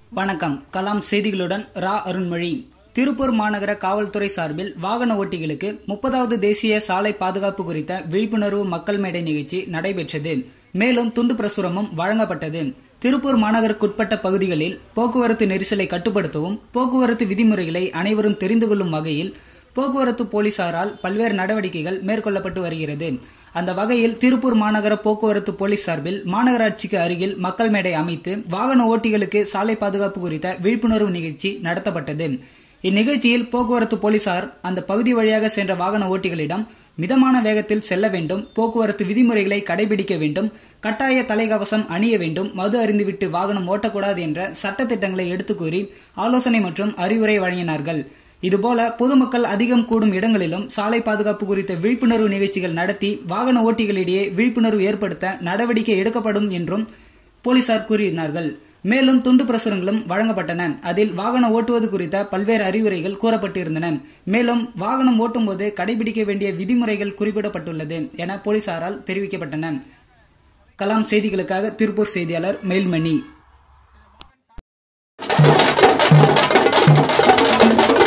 வணக்கம் கலாம் செய்திகளுடன் ரா அருண்மொழி திருப்பூர் மாநகர காவல்துறை சார்பில் வாகன ஓட்டிகளுக்கு முப்பதாவது தேசிய சாலை பாதுகாப்பு குறித்த விழிப்புணர்வு மக்கள் மேடை நிகழ்ச்சி நடைபெற்றது மேலும் துண்டு பிரசுரமும் வழங்கப்பட்டது திருப்பூர் மாநகருக்குட்பட்ட பகுதிகளில் போக்குவரத்து நெரிசலை கட்டுப்படுத்தவும் போக்குவரத்து விதிமுறைகளை அனைவரும் தெரிந்து கொள்ளும் வகையில் போக்குவரத்து போலீசாரால் பல்வேறு நடவடிக்கைகள் மேற்கொள்ளப்பட்டு வருகிறது அந்த வகையில் திருப்பூர் மாநகர போக்குவரத்து போலீஸ் சார்பில் மாநகராட்சிக்கு அருகில் மக்கள் மேடை அமைத்து வாகன ஓட்டிகளுக்கு சாலை பாதுகாப்பு குறித்த விழிப்புணர்வு நிகழ்ச்சி நடத்தப்பட்டது இந்நிகழ்ச்சியில் போக்குவரத்து போலீசார் அந்த பகுதி வழியாக சென்ற வாகன ஓட்டிகளிடம் மிதமான வேகத்தில் செல்ல வேண்டும் போக்குவரத்து விதிமுறைகளை கடைபிடிக்க வேண்டும் கட்டாய தலைக்கவசம் அணிய வேண்டும் மது அறிந்துவிட்டு வாகனம் ஓட்டக்கூடாது என்ற சட்டத்திட்டங்களை எடுத்துக் கூறி ஆலோசனை மற்றும் அறிவுரை வழங்கினார்கள் இதுபோல பொதுமக்கள் அதிகம் கூடும் இடங்களிலும் சாலை பாதுகாப்பு குறித்த விழிப்புணர்வு நிகழ்ச்சிகள் நடத்தி வாகன ஓட்டிகளிடையே விழிப்புணர்வு ஏற்படுத்த நடவடிக்கை எடுக்கப்படும் என்றும் போலீசார் கூறினார்கள் மேலும் துண்டு பிரசுரங்களும் வழங்கப்பட்டன அதில் வாகனம் ஓட்டுவது குறித்த பல்வேறு அறிவுரைகள் கூறப்பட்டிருந்தன மேலும் வாகனம் ஓட்டும்போது கடைபிடிக்க வேண்டிய விதிமுறைகள் குறிப்பிடப்பட்டுள்ளது என போலீசாரால் தெரிவிக்கப்பட்டன கலாம் செய்திகளுக்காக திருப்பூர் செய்தியாளர் மெயில்மணி